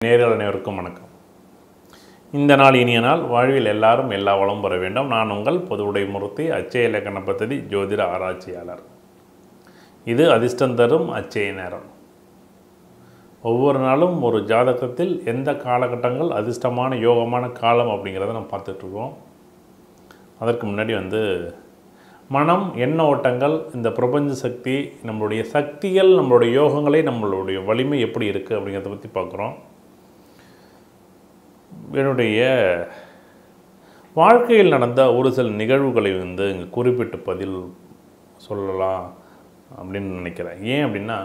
நேர்கள் அனைவருக்கும் வணக்கம் இந்த நாள் இனிய நாள் வாழ்வில் எல்லாரும் எல்லா வளம் பெற வேண்டும் நான் உங்கள் பொதுவுடை மூர்த்தி அச்சய இலக்கண பദ്ധதி ஜோதிட ஆராய்ச்சியாளர் இது அதிர்ஷ்டம் தரும் அச்சய நேரம் ஒவ்வொரு நாளும் ஒரு ஜாதகத்தில் எந்த காலகட்டங்கள் அதிர்ஷ்டமான யோகமான காலம் அப்படிங்கிறத நம்ம பார்த்துட்ருக்கோம் அதற்கு முன்னாடி வந்து மனம் எண்ண ஓட்டங்கள் இந்த பிரபஞ்ச சக்தி நம்மளுடைய சக்திகள் நம்மளுடைய யோகங்களை நம்மளுடைய வலிமை எப்படி இருக்குது அப்படிங்கிறத பற்றி பார்க்குறோம் என்னுடைய வாழ்க்கையில் நடந்த ஒரு சில நிகழ்வுகளை வந்து இங்கே குறிப்பிட்டு பதில் சொல்லலாம் அப்படின்னு நினைக்கிறேன் ஏன் அப்படின்னா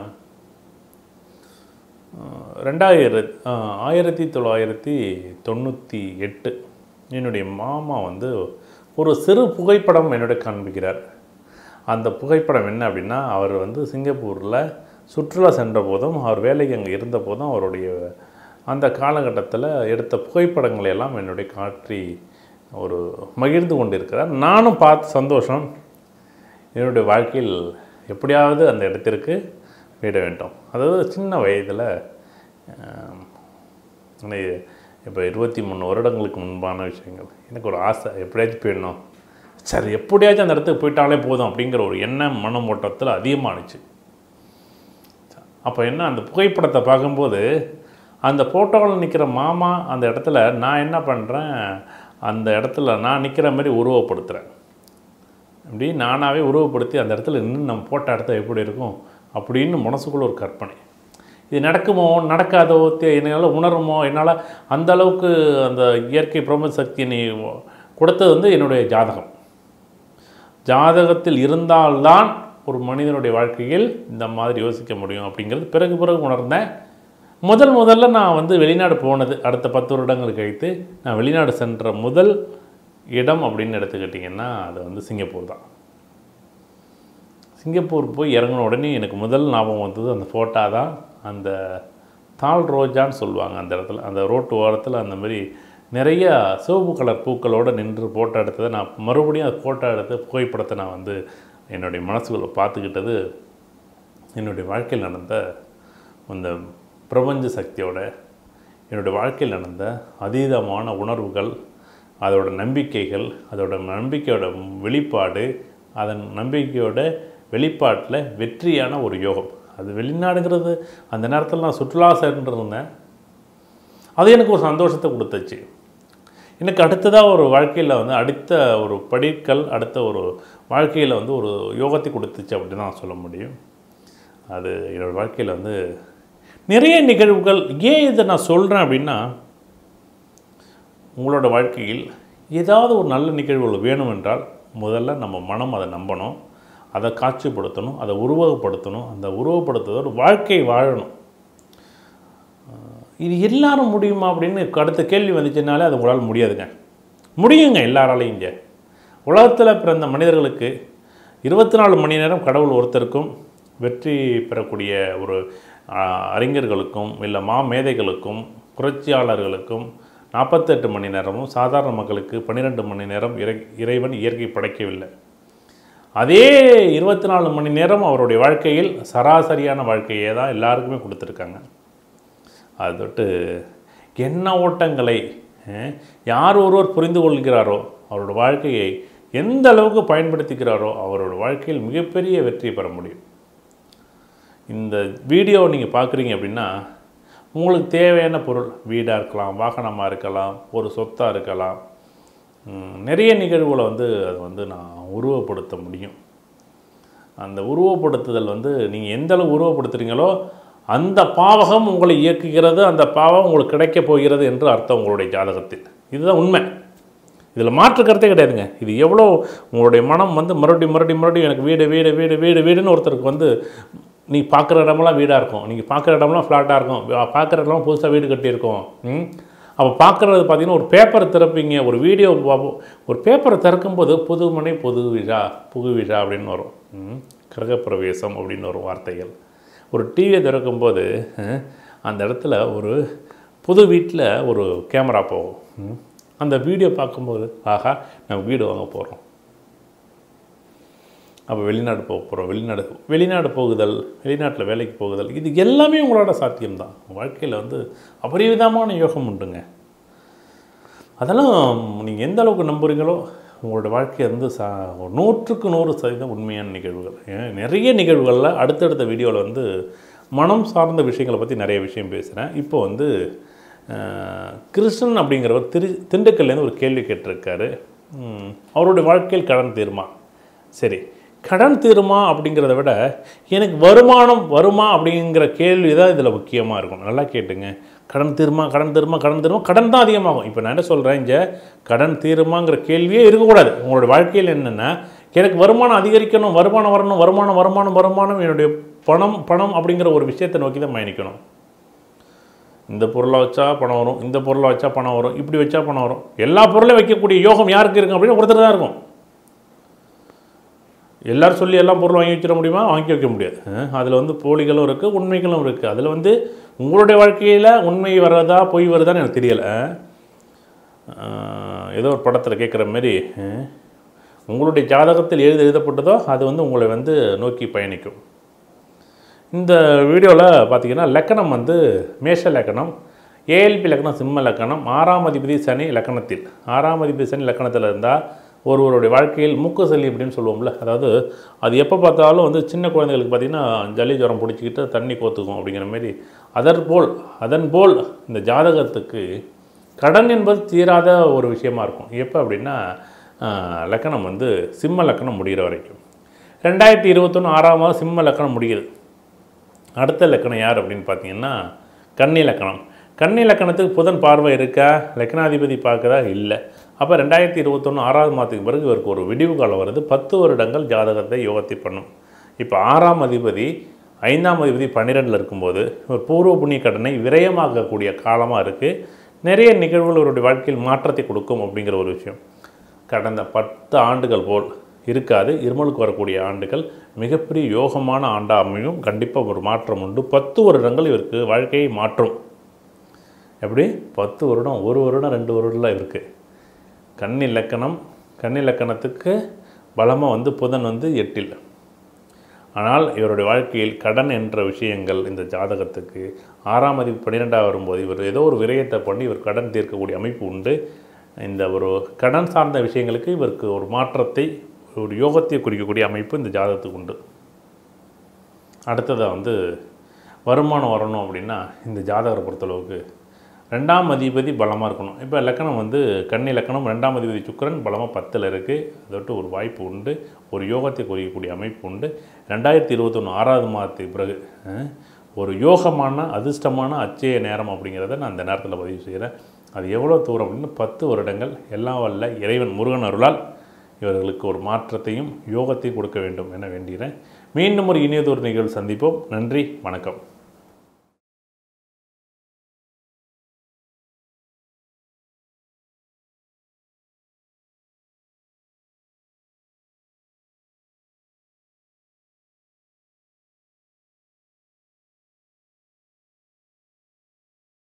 ரெண்டாயிரத் ஆயிரத்தி தொள்ளாயிரத்தி தொண்ணூற்றி எட்டு என்னுடைய மாமா வந்து ஒரு சிறு புகைப்படம் என்னுடைய காண்பிக்கிறார் அந்த புகைப்படம் என்ன அப்படின்னா அவர் வந்து சிங்கப்பூரில் சுற்றுலா சென்ற போதும் அவர் வேலைக்கு அங்கே இருந்த போதும் அவருடைய அந்த காலகட்டத்தில் எடுத்த புகைப்படங்களை எல்லாம் என்னுடைய காற்றி ஒரு மகிழ்ந்து கொண்டிருக்கிறார் நானும் பார்த்து சந்தோஷம் என்னுடைய வாழ்க்கையில் எப்படியாவது அந்த இடத்திற்கு விட வேண்டும் அதாவது சின்ன வயதில் இப்போ இருபத்தி மூணு வருடங்களுக்கு முன்பான விஷயங்கள் எனக்கு ஒரு ஆசை எப்படியாச்சும் போயிடணும் சரி எப்படியாச்சும் அந்த இடத்துக்கு போயிட்டாலே போதும் அப்படிங்கிற ஒரு எண்ணம் மனம் ஓட்டத்தில் அதிகமானுச்சு அப்போ என்ன அந்த புகைப்படத்தை பார்க்கும்போது அந்த ஃபோட்டோவில் நிற்கிற மாமா அந்த இடத்துல நான் என்ன பண்ணுறேன் அந்த இடத்துல நான் நிற்கிற மாதிரி உருவப்படுத்துகிறேன் அப்படி நானாகவே உருவப்படுத்தி அந்த இடத்துல இன்னும் நம்ம போட்ட இடத்த எப்படி இருக்கும் அப்படின்னு மனசுக்குள்ள ஒரு கற்பனை இது நடக்குமோ நடக்காதோ தே- என்னால் உணருமோ என்னால் அந்த அளவுக்கு அந்த இயற்கை பிரபஞ்ச சக்தி நீ கொடுத்தது வந்து என்னுடைய ஜாதகம் ஜாதகத்தில் இருந்தால்தான் ஒரு மனிதனுடைய வாழ்க்கையில் இந்த மாதிரி யோசிக்க முடியும் அப்படிங்கிறது பிறகு பிறகு உணர்ந்தேன் முதல் முதல்ல நான் வந்து வெளிநாடு போனது அடுத்த பத்து வருடங்கள் கழித்து நான் வெளிநாடு சென்ற முதல் இடம் அப்படின்னு எடுத்துக்கிட்டிங்கன்னா அது வந்து சிங்கப்பூர் தான் சிங்கப்பூர் போய் இறங்கின உடனே எனக்கு முதல் ஞாபகம் வந்தது அந்த ஃபோட்டோ தான் அந்த தாள் ரோஜான்னு சொல்லுவாங்க அந்த இடத்துல அந்த ரோட்டு ஓரத்தில் அந்த மாதிரி நிறைய சிவப்பு கலர் பூக்களோடு நின்று ஃபோட்டோ எடுத்ததை நான் மறுபடியும் அந்த ஃபோட்டோ எடுத்து புகைப்படத்தை நான் வந்து என்னுடைய மனசுக்குள்ளே பார்த்துக்கிட்டது என்னுடைய வாழ்க்கையில் நடந்த அந்த பிரபஞ்ச சக்தியோட என்னுடைய வாழ்க்கையில் நடந்த அதீதமான உணர்வுகள் அதோட நம்பிக்கைகள் அதோட நம்பிக்கையோட வெளிப்பாடு அதன் நம்பிக்கையோட வெளிப்பாட்டில் வெற்றியான ஒரு யோகம் அது வெளிநாடுங்கிறது அந்த நேரத்தில் நான் சுற்றுலா சென்றிருந்தேன் அது எனக்கு ஒரு சந்தோஷத்தை கொடுத்துச்சு எனக்கு அடுத்ததாக ஒரு வாழ்க்கையில் வந்து அடுத்த ஒரு படிக்கல் அடுத்த ஒரு வாழ்க்கையில் வந்து ஒரு யோகத்தை கொடுத்துச்சு அப்படின்னு தான் சொல்ல முடியும் அது என்னோடய வாழ்க்கையில் வந்து நிறைய நிகழ்வுகள் ஏன் இதை நான் சொல்கிறேன் அப்படின்னா உங்களோட வாழ்க்கையில் ஏதாவது ஒரு நல்ல நிகழ்வுகள் வேணும் என்றால் முதல்ல நம்ம மனம் அதை நம்பணும் அதை காட்சிப்படுத்தணும் அதை உருவகப்படுத்தணும் அந்த உருவப்படுத்துவதோட வாழ்க்கை வாழணும் அஹ் இது எல்லாரும் முடியுமா அப்படின்னு அடுத்த கேள்வி வந்துச்சுனாலே அது உங்களால் முடியாதுங்க முடியுங்க எல்லாராலையும் இங்கே உலகத்தில் பிறந்த மனிதர்களுக்கு இருபத்தி நாலு மணி நேரம் கடவுள் ஒருத்தருக்கும் வெற்றி பெறக்கூடிய ஒரு ஆஹ், அறிஞர்களுக்கும் இல்லை மா மேதைகளுக்கும் புரட்சியாளர்களுக்கும் நாற்பத்தெட்டு மணி நேரமும் சாதாரண மக்களுக்கு பன்னிரெண்டு மணி நேரம் இறை இறைவன் இயற்கை படைக்கவில்லை அதே இருபத்தி நாலு மணி நேரம் அவருடைய வாழ்க்கையில் சராசரியான வாழ்க்கையை தான் எல்லாருக்குமே கொடுத்துருக்காங்க அது தொட்டு எண்ண ஓட்டங்களை அஹ், யார் ஒருவர் புரிந்து கொள்கிறாரோ அவரோட வாழ்க்கையை எந்த அளவுக்கு பயன்படுத்திக்கிறாரோ அவரோட வாழ்க்கையில் மிகப்பெரிய வெற்றி பெற முடியும் இந்த வீடியோ நீங்கள் பார்க்குறீங்க அப்படின்னா உங்களுக்கு தேவையான பொருள் வீடாக இருக்கலாம் வாகனமாக இருக்கலாம் ஒரு சொத்தாக இருக்கலாம் ம், நிறைய நிகழ்வுகளை வந்து அது வந்து நான் உருவப்படுத்த முடியும் அந்த உருவப்படுத்துதல் வந்து நீங்கள் எந்த அளவு உருவப்படுத்துறீங்களோ அந்த பாவகம் உங்களை இயக்குகிறது அந்த பாவம் உங்களுக்கு கிடைக்கப் போகிறது என்று அர்த்தம் உங்களுடைய ஜாதகத்தில் இதுதான் உண்மை இதில் மாற்று கருத்தே கிடையாதுங்க இது எவ்வளோ உங்களுடைய மனம் வந்து மறுபடியும் மறுபடியும் மறுபடியும் எனக்கு வீடு வீடு வீடு வீடு வீடுன்னு ஒருத்தருக்கு வந்து நீ பார்க்குற இடமெல்லாம் வீடாக இருக்கும் நீங்கள் பார்க்குற இடமெல்லாம் ஃப்ளாட்டாக இருக்கும் பார்க்குற இடம்லாம் புதுசாக வீடு கட்டியிருக்கோம் ம் அப்போ பார்க்குறது பார்த்தீங்கன்னா ஒரு பேப்பரை திறப்பீங்க ஒரு வீடியோ பார்ப்போம் ஒரு பேப்பரை திறக்கும்போது புது மனை புது விழா புது விழா அப்படின்னு வரும் ம் கிரகப்பிரவேசம் அப்படின்னு வரும் வார்த்தைகள் ஒரு டிவியை திறக்கும்போது அஹ், அந்த இடத்துல ஒரு புது வீட்டில் ஒரு கேமரா போகும் ம். அந்த வீடியோ பார்க்கும்போது ஆஹா நம்ம வீடு வாங்க போகிறோம் அப்போ வெளிநாடு போக போகிறோம் வெளிநாடு வெளிநாடு போகுதல் வெளிநாட்டில் வேலைக்கு போகுதல் இது எல்லாமே உங்களோட சாத்தியம்தான் வாழ்க்கையில் வந்து அபரிவிதமான யோகம் உண்டுங்க அதெல்லாம் நீங்கள் எந்த அளவுக்கு நம்புறீங்களோ உங்களோட வாழ்க்கை வந்து சா நூற்றுக்கு நூறு சதவீதம் உண்மையான நிகழ்வுகள் ஏன் நிறைய நிகழ்வுகளில் அடுத்தடுத்த வீடியோவில் வந்து மனம் சார்ந்த விஷயங்களை பற்றி நிறைய விஷயம் பேசுகிறேன் இப்போ வந்து அஹ், கிருஷ்ணன் அப்படிங்கிறவர் திரு திண்டுக்கல்லேருந்து ஒரு கேள்வி கேட்டிருக்காரு ம், அவருடைய வாழ்க்கையில் கடன் தீருமா சரி கடன் தீருமா அப்படிங்கிறத விட எனக்கு வருமானம் வருமா அப்படிங்கிற கேள்வி தான் இதில் முக்கியமாக இருக்கும் நல்லா கேட்டுங்க கடன் தீருமா கடன் தீருமா கடன் தீருமா கடன் தான் அதிகமாகும் இப்போ நான் என்ன சொல்கிறேன் இங்கே கடன் தீருமாங்கிற கேள்வியே இருக்கக்கூடாது உங்களோட வாழ்க்கையில் என்னென்னா எனக்கு வருமானம் அதிகரிக்கணும் வருமானம் வரணும் வருமானம் வருமானம் வருமானம் என்னுடைய பணம் பணம் அப்படிங்கிற ஒரு விஷயத்தை நோக்கி தான் பயணிக்கணும் இந்த பொருளை வச்சா பணம் வரும் இந்த பொருளை வச்சா பணம் வரும் இப்படி வச்சா பணம் வரும் எல்லா பொருளையும் வைக்கக்கூடிய யோகம் யாருக்கு இருக்கு அப்படின்னு ஒருத்தர் தான் இருக்கும் எல்லாரும் சொல்லி எல்லா பொருளும் வாங்கி வச்சிட முடியுமா வாங்கி வைக்க முடியாது அதில் வந்து போலிகளும் இருக்குது உண்மைகளும் இருக்குது அதில் வந்து உங்களுடைய வாழ்க்கையில் உண்மை வர்றதா பொய் வருதான்னு எனக்கு தெரியலை அஹ், ஏதோ ஒரு படத்தில் கேட்குற மாதிரி அஹ், உங்களுடைய ஜாதகத்தில் எழுதி எழுதப்பட்டதோ அது வந்து உங்களை வந்து நோக்கி பயணிக்கும் இந்த வீடியோவில் பார்த்தீங்கன்னா லக்கணம் வந்து மேஷ லக்கணம் ஏஎல்பி லக்கணம் சிம்ம லக்கணம் ஆறாம் அதிபதி சனி லக்கணத்தில் ஆறாம் அதிபதி சனி லக்கணத்தில் இருந்தால் ஒருவருடைய வாழ்க்கையில் மூக்கு சளி அப்படின்னு சொல்லுவோம்ல அதாவது அது எப்போ பார்த்தாலும் வந்து சின்ன குழந்தைகளுக்கு பார்த்திங்கன்னா ஜலி ஜுரம் பிடிச்சிக்கிட்டு தண்ணி கோத்துக்கும் அப்படிங்கிற மாதிரி அதற்போல் அதன் போல் இந்த ஜாதகத்துக்கு கடன் என்பது தீராத ஒரு விஷயமா இருக்கும் எப்போ அப்படின்னா ஆஹ், லக்கணம் வந்து சிம்ம லக்கணம் முடிகிற வரைக்கும் ரெண்டாயிரத்தி இருபத்தொன்று ஆறாம் மாதம் சிம்ம லக்கணம் முடியுது அடுத்த லக்கணம் யார் அப்படின்னு பார்த்தீங்கன்னா கன்னி லக்கணம் கன்னி லக்கணத்துக்கு புதன் பார்வை இருக்கா லக்னாதிபதி பார்க்குதா இல்லை அப்போ ரெண்டாயிரத்தி இருபத்தொன்று ஆறாவது மாதத்துக்கு பிறகு இவருக்கு ஒரு விடிவு காலம் வருது பத்து வருடங்கள் ஜாதகத்தை யோகத்தை பண்ணும் இப்போ ஆறாம் அதிபதி ஐந்தாம் அதிபதி பன்னிரெண்டில் இருக்கும்போது ஒரு பூர்வ புண்ணிய கடனை விரயமாக்கக்கூடிய காலமாக இருக்குது நிறைய நிகழ்வுகள் அவருடைய வாழ்க்கையில் மாற்றத்தை கொடுக்கும் அப்படிங்கிற ஒரு விஷயம் கடந்த பத்து ஆண்டுகள் போல் இருக்காது இருமலுக்கு வரக்கூடிய ஆண்டுகள் மிகப்பெரிய யோகமான ஆண்டாக அமையும் கண்டிப்பாக ஒரு மாற்றம் உண்டு பத்து வருடங்கள் இவருக்கு வாழ்க்கையை மாற்றும் எப்படி பத்து வருடம் ஒரு வருடம் ரெண்டு வருடம்லாம் இருக்குது கன்னி லக்கணம் கன்னி லக்கணத்துக்கு பலமாக வந்து புதன் வந்து எட்டில் ஆனால் இவருடைய வாழ்க்கையில் கடன் என்ற விஷயங்கள் இந்த ஜாதகத்துக்கு ஆறாம் அதிபதி பன்னிரெண்டாக வரும்போது இவர் ஏதோ ஒரு விரயத்தை பண்ணி இவர் கடன் தீர்க்கக்கூடிய அமைப்பு உண்டு இந்த ஒரு கடன் சார்ந்த விஷயங்களுக்கு இவருக்கு ஒரு மாற்றத்தை ஒரு யோகத்தை குறிக்கக்கூடிய அமைப்பு இந்த ஜாதகத்துக்கு உண்டு அடுத்ததாக வந்து வருமானம் வரணும் அப்படின்னா இந்த ஜாதகரை பொறுத்தளவுக்கு ரெண்டாம் அதிபதி பலமாக இருக்கணும் இப்போ லக்கணம் வந்து கன்னி லக்கணம் ரெண்டாம் அதிபதி சுக்கிரன் பலமாக பத்தில் இருக்குது அதோட்டு ஒரு வாய்ப்பு உண்டு ஒரு யோகத்தை குறிக்கக்கூடிய அமைப்பு உண்டு ரெண்டாயிரத்தி இருபத்தொன்று ஆறாவது மாதத்துக்கு பிறகு அஹ், ஒரு யோகமான அதிர்ஷ்டமான அச்சய நேரம் அப்படிங்கிறத நான் அந்த நேரத்தில் பதிவு செய்கிறேன் அது எவ்வளோ தூரம் அப்படின்னு பத்து வருடங்கள் எல்லாம் வல்ல இறைவன் முருகன் அருளால் இவர்களுக்கு ஒரு மாற்றத்தையும் யோகத்தையும் கொடுக்க வேண்டும் என வேண்டுகிறேன் மீண்டும் ஒரு இனியதொரு நிகழ்வு சந்திப்போம் நன்றி வணக்கம்